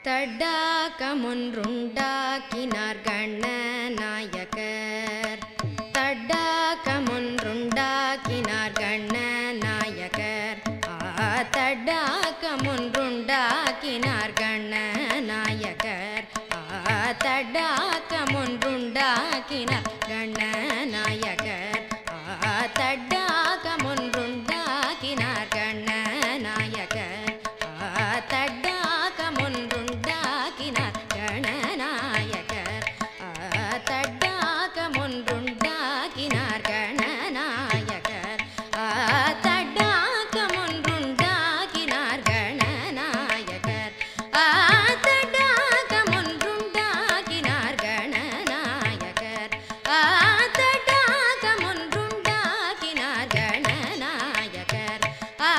தடாகமொன்றுண்டாக்கினார் கண்ணநாயகர் தடாகமொன்றுண்டாக்கினார் கண்ணநாயகர் ஆ தடாகமொன்றுண்டாக்கினார் கண்ணநாயகர் ஆ தடாகமொன்றுண்டாக்கினார் கண்ணநாயகர் ஆ தடாகமொன்றுண்டாக்கினார் கண்ணநாயகர் ஆ தடாகமொன்றுண்டாக்கினார் கணநாயகர் ஆ தடாகமொன்றுண்டாக்கினார் கணநாயகர் ஆ தடாகமொன்றுண்டாக்கினார் கணநாயகர் ஆ தடாகமொன்றுண்டாக்கினார் கணநாயகர் ஆ தடாகமொன்றுண்டாக்கினார் கணநாயகர் ஆ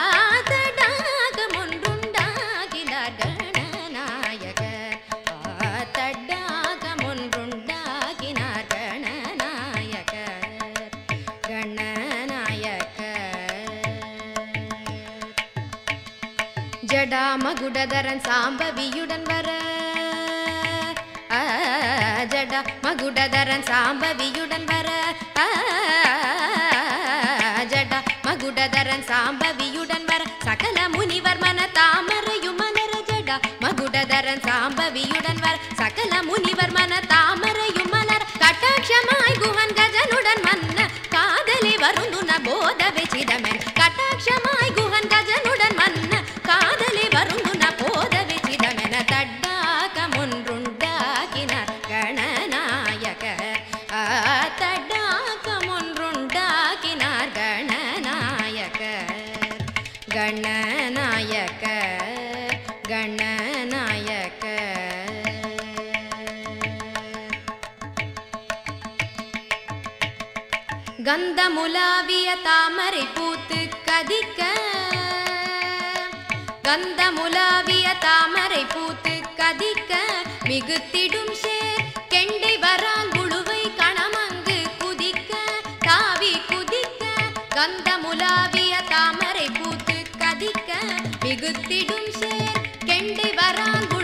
தடாகமொன்றுண்டாக்கினார் கணநாயகர் ஆ தடாகமொன்றுண்டாக்கினார் கணநாயகர் கணநாயகர் ஜடாமகுடதரன் சாம்பவியுடன் வர ஆ, ஜடா மகுடதரன் சாம்பவியுடன் வர ஆ, ஜடா மகுடதரன் சாம்பவியுடன் வர சகல முனிவர் மன தாமரையும் மலர ஜடா மகுடதரன் சாம்பவியுடன் வர சகல முனிவர் மன தாமரையும் மலர் கட்டாட்சமாய் குஹன் கஜனுடன் மன்ன காதலி வருந்துன போத விசிதமென் கட்டாட்சமாய் குஹன் கஜனுடன் மன்ன காதலி வருந்துன போத விசிதமென தட்டாகமொன்றுண்டாக்கினார் கணநாயகர் ஆ தட்டாகமொன்றுண்டாக்கினார் கணநாயகர் கணநாயகர் கணநாயகர் கந்தமுலாவிய தாமரை பூத்து கதிக்க கந்தமுலாவிய தாமரை பூத்து கதிக்க மிகுத்திடும் சேர் கெண்டை வராங்குழுவை கணமங்கு குதிக்க தாவி குதிக்க கந்தமுலாவிய தாமரை பூத்து கதிக்க மிகுத்திடும் சேர் கெண்டை வராங்குழுவை